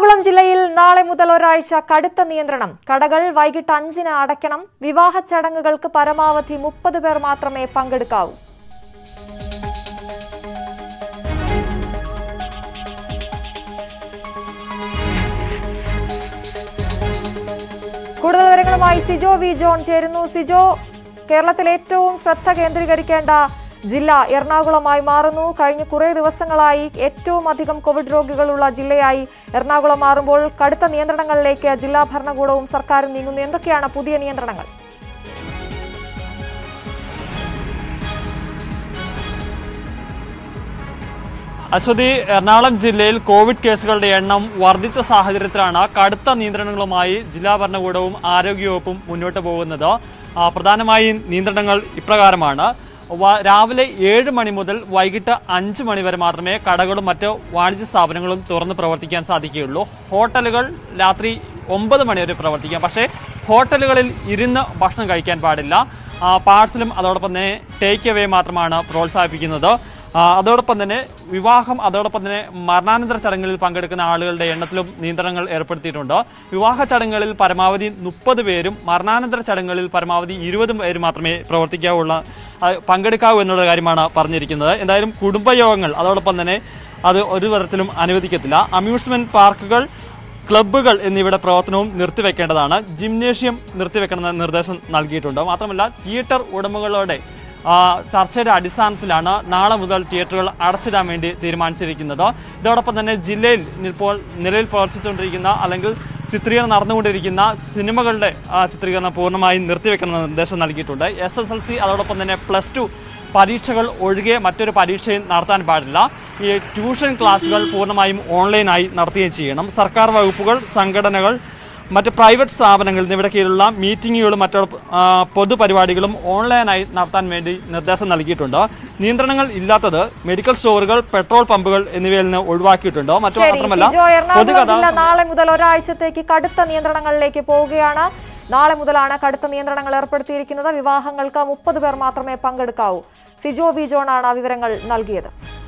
എറണാകുളം ജില്ലയിൽ നാളെ മുതൽ ഒരാഴ്ച കടുത്ത നിയന്ത്രണം കടകൾ വൈകിട്ട് അഞ്ചിന് അടയ്ക്കണം വിവാഹ ചടങ്ങുകൾക്ക് പരമാവധി മുപ്പത് പേർ മാത്രമേ പങ്കെടുക്കാവൂ കൂടുതൽ വിവരങ്ങളുമായി സിജോ വി ജോൺ ചേരുന്നു സിജോ കേരളത്തിൽ ഏറ്റവും ശ്രദ്ധ കേന്ദ്രീകരിക്കേണ്ട ജില്ല എറണാകുളമായി മാറുന്നു കഴിഞ്ഞ കുറേ ദിവസങ്ങളായി ഏറ്റവും അധികം കോവിഡ് രോഗികളുള്ള ജില്ലയായി എറണാകുളം മാറുമ്പോൾ കടുത്ത നിയന്ത്രണങ്ങളിലേക്ക് ജില്ലാ ഭരണകൂടവും സർക്കാരും നീങ്ങുന്നു എന്തൊക്കെയാണ് പുതിയ നിയന്ത്രണങ്ങൾ അശ്വതി എറണാകുളം ജില്ലയിൽ കോവിഡ് കേസുകളുടെ എണ്ണം വർദ്ധിച്ച സാഹചര്യത്തിലാണ് കടുത്ത നിയന്ത്രണങ്ങളുമായി ജില്ലാ ഭരണകൂടവും ആരോഗ്യവകുപ്പും മുന്നോട്ട് പോകുന്നത് ആ, പ്രധാനമായും നിയന്ത്രണങ്ങൾ ഇപ്രകാരമാണ് വ- രാവിലെ ഏഴ് മണി മുതൽ വൈകിട്ട് അഞ്ച് മണി വരെ മാത്രമേ കടകളും മറ്റ് വാണിജ്യ സ്ഥാപനങ്ങളും തുറന്ന് പ്രവർത്തിക്കാൻ സാധിക്കുകയുള്ളൂ ഹോട്ടലുകൾ രാത്രി ഒമ്പത് മണി വരെ പ്രവർത്തിക്കാം പക്ഷേ ഹോട്ടലുകളിൽ ഇരുന്ന് ഭക്ഷണം കഴിക്കാൻ പാടില്ല ആ, പാഴ്സലും അതോടൊപ്പം തന്നെ ടേക്ക് അവേ മാത്രമാണ് പ്രോത്സാഹിപ്പിക്കുന്നത് ആ, അതോടൊപ്പം തന്നെ വിവാഹം അതോടൊപ്പം തന്നെ മരണാനന്തര ചടങ്ങുകളിൽ പങ്കെടുക്കുന്ന ആളുകളുടെ എണ്ണത്തിലും നിയന്ത്രണങ്ങൾ ഏർപ്പെടുത്തിയിട്ടുണ്ട് വിവാഹ ചടങ്ങുകളിൽ പരമാവധി മുപ്പത് പേരും മരണാനന്തര ചടങ്ങുകളിൽ പരമാവധി ഇരുപത് പേര് മാത്രമേ പ്രവർത്തിക്കാവുള്ള ആ, പങ്കെടുക്കാവൂ എന്നുള്ള കാര്യമാണ് പറഞ്ഞിരിക്കുന്നത് എന്തായാലും കുടുംബയോഗങ്ങൾ അതോടൊപ്പം തന്നെ അത് ഒരു തരത്തിലും അനുവദിക്കത്തില്ല അമ്യൂസ്മെന്റ് പാർക്കുകൾ ക്ലബ്ബുകൾ എന്നിവയുടെ പ്രവർത്തനവും നിർത്തിവെക്കേണ്ടതാണ് ജിംനേഷ്യം നിർത്തിവെക്കണമെന്ന നിർദ്ദേശം നൽകിയിട്ടുണ്ട് മാത്രമല്ല തിയേറ്റർ ഉടമകളോടെ ആ, ചർച്ചയുടെ അടിസ്ഥാനത്തിലാണ് നാളെ മുതൽ തിയേറ്ററുകൾ അടച്ചിടാൻ വേണ്ടി തീരുമാനിച്ചിരിക്കുന്നത് ഇതോടൊപ്പം തന്നെ ജില്ലയിൽ ഇപ്പോൾ നിലവിൽ പ്രവർത്തിച്ചുകൊണ്ടിരിക്കുന്ന അല്ലെങ്കിൽ ചിത്രീകരണം നടന്നുകൊണ്ടിരിക്കുന്ന സിനിമകളുടെ ആ, ചിത്രീകരണം പൂർണ്ണമായും നിർത്തിവെക്കണമെന്ന നിർദ്ദേശം നൽകിയിട്ടുണ്ട് എസ് എസ് എൽ സി അതോടൊപ്പം തന്നെ പ്ലസ് ടു പരീക്ഷകൾ ഒഴികെ മറ്റൊരു പരീക്ഷയും നടത്താൻ പാടില്ല ഈ ട്യൂഷൻ ക്ലാസ്സുകൾ പൂർണ്ണമായും ഓൺലൈനായി നടത്തുകയും ചെയ്യണം സർക്കാർ വകുപ്പുകൾ സംഘടനകൾ മറ്റ് പ്രൈവറ്റ് സ്ഥാപനങ്ങൾ എന്നിവയുടെ കീഴിലുള്ള മീറ്റിങ്ങുകളും മറ്റു ആ, പൊതുപരിപാടികളും ഓൺലൈനായി നടത്താൻ വേണ്ടി നിർദ്ദേശം നൽകിയിട്ടുണ്ട് നിയന്ത്രണങ്ങൾ ഇല്ലാത്തത് മെഡിക്കൽ സ്റ്റോറുകൾ പെട്രോൾ പമ്പുകൾ എന്നിവയിൽ നിന്ന് ഒഴിവാക്കിയിട്ടുണ്ട് മറ്റു ശരി മാത്രമല്ല സിജോ എറണാകുളം പൊതുഗതാഗത ജില്ല നാളെ മുതൽ ഒരാഴ്ചത്തേക്ക് കടുത്ത നിയന്ത്രണങ്ങളിലേക്ക് പോവുകയാണ് നാളെ മുതലാണ് കടുത്ത നിയന്ത്രണങ്ങൾ ഏർപ്പെടുത്തിയിരിക്കുന്നത് വിവാഹങ്ങൾക്ക് മുപ്പത് പേർ മാത്രമേ പങ്കെടുക്കാവൂ സിജോ വി ജോൺ ആണ് ആ വിവരങ്ങൾ നൽകിയത്